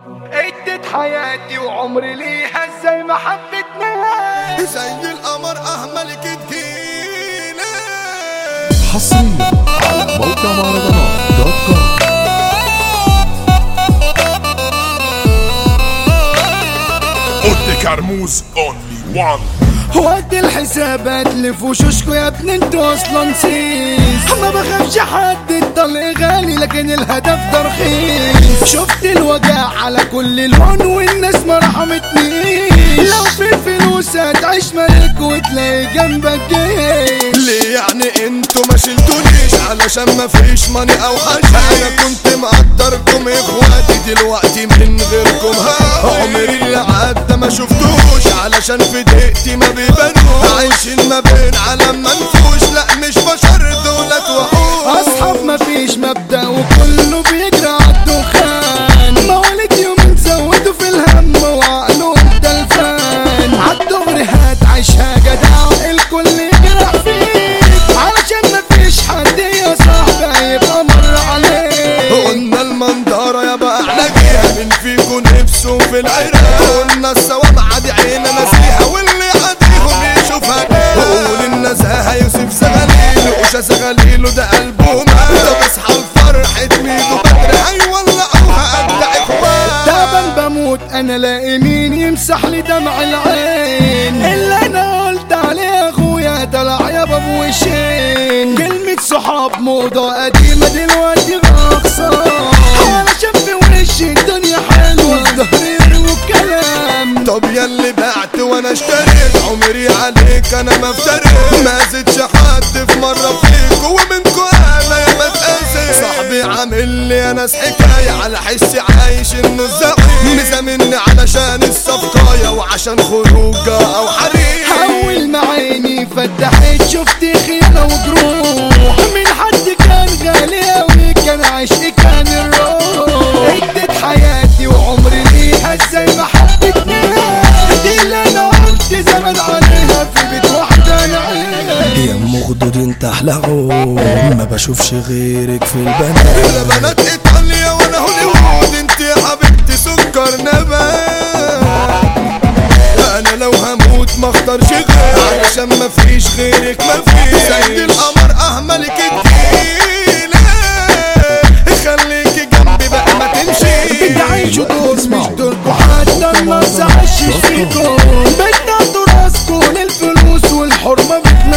اديت حياتي وعمري ليها ازاي ما حبتناش زي القمر اهمل كتكينة حصريا على موقع مهرجانات دوت كوم اوتي كرموز اونلي وان وقت الحساب اتلف وشوشكو يا ابني انتوا اصلا سيس ما بخافش حد الطلق غالي لكن الهدف ده رخيص شفت الوجع على كل لون والناس ما رحمتنيش لو في فلوس هتعيش ملك وتلاقي جنبك جيش ليه يعني انتوا ما شلتونيش علشان ما فيش ماني او حاجة انا كنت مقدركم اخواتي دلوقتي من غيركم ها عمري اللي عدى ما شفتوش علشان في دقيقتي ما بيبانوش عايشين ما بين عالم منفوش لا مش بشر دولت وحوش اصحاب مفيش مبدأ وكله بيجري عالدخان مواليد يومين زودوا في الهم وعقله التلفان عالدغري هتعيشها جدع الكل يجرح فيك علشان مفيش حد يا صاحبي هيبقى مر عليك قلنا المنظرة يا بقى احنا جيها من فيكو نفسه في العراق قلنا السوام عادي عينا ناسيها واللي عاديهم يشوفها قول النزاهة يوسف زغليل وشا زغليل ده قلبه مات طب اصحى الفرحة ميدو بدري هيولعوها قد اخوان تعبان بموت انا لاقي مين يمسح لي دمع العين اللي انا قلت عليه اخويا طلع يا باب وشين كلمة صحاب موضة قديمة دلوقتي رخصة علشان في وش الدنيا حلوة الظهر يروي الكلام طب ياللي بعت وانا اشتريت عمري عليك انا ما افتريت ما زدش حد في مرة فيك ومنكو انا يا ما اتأذيت صاحبي عامل لي انا حكاية على حسي عايش انه الزعيم مزامني علشان الصفقاية وعشان خروجة او حريم حول ما عيني فتحت شفت خيانة وجروح من حد كان غالي اوي كان عشقي كان الروح اديت حياتي وعمري ليها ازاي ما حبتنيها دي اللي انا قلت زمان عليها في بيت واحدة نعيش يا مخدود انت احلى عود ما بشوفش غيرك في البنات يا بنات ايطاليا وانا هوليوود انت يا حبيبتي سكر نبات انا لو هموت ما اختارش غيرك علشان ما فيش غيرك ما فيش سيد القمر اهملك الديلة خليكي جنبي بقى ما تمشي بتعيشوا دور مش دوركوا حتى ما زعلش فيكم بدنا تراثكم الفلوس والحرمة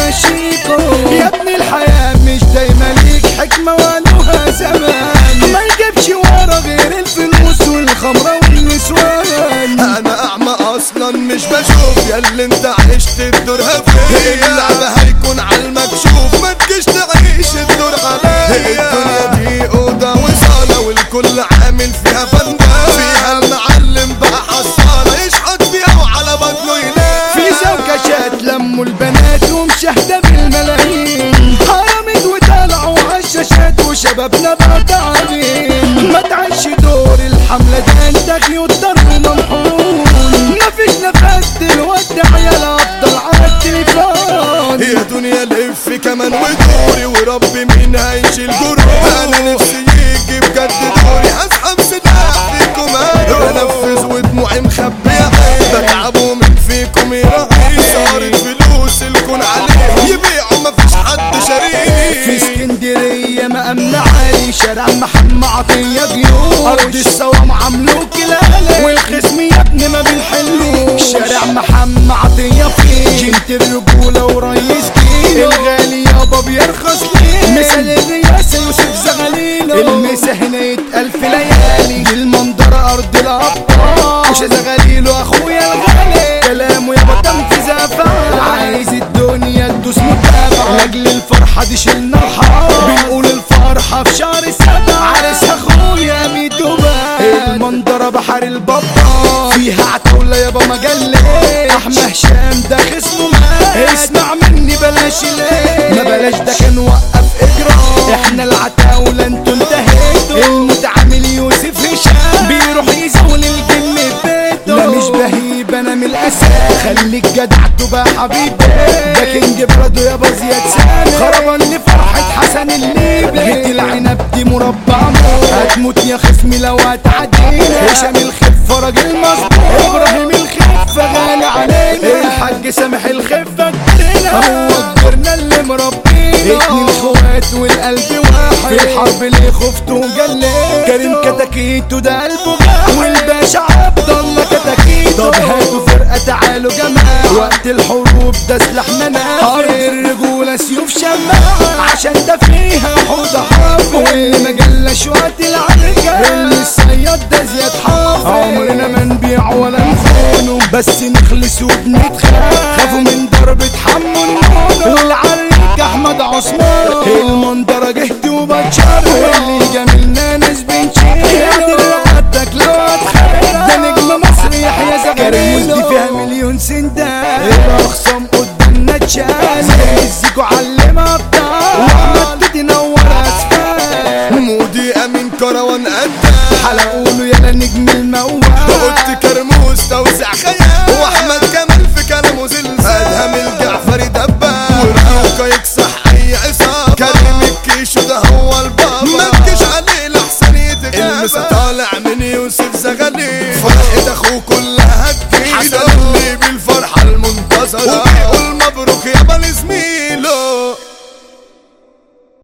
بتمشيكم يا ابني الحياة مش دايما ليك حكمة ولوها زمان ما يجيبش ورا غير الفلوس والخمرة والنسوان انا اعمى اصلا مش بشوف يا اللي انت عشت الدور فين اللعبة هيكون على المكشوف ما تجيش تعيش الدور عليا الدنيا دي اوضة وصالة والكل عامل فيها فندق فيها المعلم بقى حصالة يشحط فيها وعلى بطنه ينام في زوجة لموا البنات ومشاهدة بالملايين حرمت وطلعوا عالشاشات وشبابنا بقى تعبين ما تعيش دور الحملة ده انت خيوط ضرب ممحون مفيش نفس دلوقتي عيال افضل على التليفون يا دنيا لف كمان ودوري وربي مين هيشيل جروح انا نفسي يجي بجد دوري هسحب سلاح فيكم بنفذ ودموعي مخبية بتعب ومن فيكم يراعي صارت فلوس الكون عليه يبيعوا مفيش حد في شاريني اسكندرية مأمن عالي شارع محمد عطية جيوش أرض السوام عملوك الأهلي والخصم يا ابني ما بنحلوش شارع محمد عطية فيه جنت الرجولة وريس كيلو الغالي يابا بيرخص ليه مثال الرئاسة يوسف زغليلو المسا هنا يتقال في ليالي المنظرة أرض الأبطال مش زغليلو أخويا الغالي كلامه يابا تنفيذ أفعال عايز الدنيا تدوس متابعة لأجل الفرحة دي شلنا الحرام بنقول الفرحة في شهر سبعة عرسها أخويا ميدو بقى المنظرة بحر البطة فيها عتاولة يابا مجلة أحمد هشام ده خصمه مات اسمع مني بلاش ليه ما بلاش ده كان وقف إجرام احنا العتاولة انتوا انتهيتوا المتعامل يوسف هشام بيروح يزول الجن في بيته لا مش بهيب انا من الاساس خليك جدع تبقى حبيبي ده كينج برادو يابا زياد سامي خربان فرحة حسن الليبي جيت العنب دي مربع موت هتموت يا خصمي لو هتعدينا هشام الخ راجل مظبوط ابراهيم الخفة غالي علينا الحاج سامح الخفة كبرنا هو كبرنا اللي مربينا اتنين اخوات والقلب واحد في الحرب اللي خفت وجليت كريم كتاكيتو ده قلبه غاحي والباشا عبد الله كتاكيتو طب هاتوا فرقة تعالوا جماعة وقت الحروب ده سلاح منافع ارض الرجولة سيوف شماعة عشان ده فيها حوض حافظ واللي ما جلاش وقت العركة اللي الصياد ده زياد حافظ عمرنا ما نبيع ولا نخونه بس نخلص وبنتخاف خافوا من ضربة حمو النونو والعريك احمد عثمان المنظرة جهد وبتشرف واللي جميلنا ناس بنشيل قادر رقبتك لو هتخاف ده نجم مصر يحيى زغريل دي فيها مليون سندان الاخصام قدامنا تشال الزيكو علم ابطال واحمد توتي نور اسفل مودي امين كروان قدام حلقوله يلا نجم الموال قلت كرموس توزع خيال واحمد كمال في كلامه زلزال ادهم الجعفري دباب ورقوقه يكسح اي عصابه كريم الكيشو ده هو البابا ما تجيش عليه لحسن يتجابى المسا طالع من يوسف زغليل فرحة اخوه كلها تجيله حسن اللي بالفرحة المنتصرة وبيقول مبروك يا بني زميل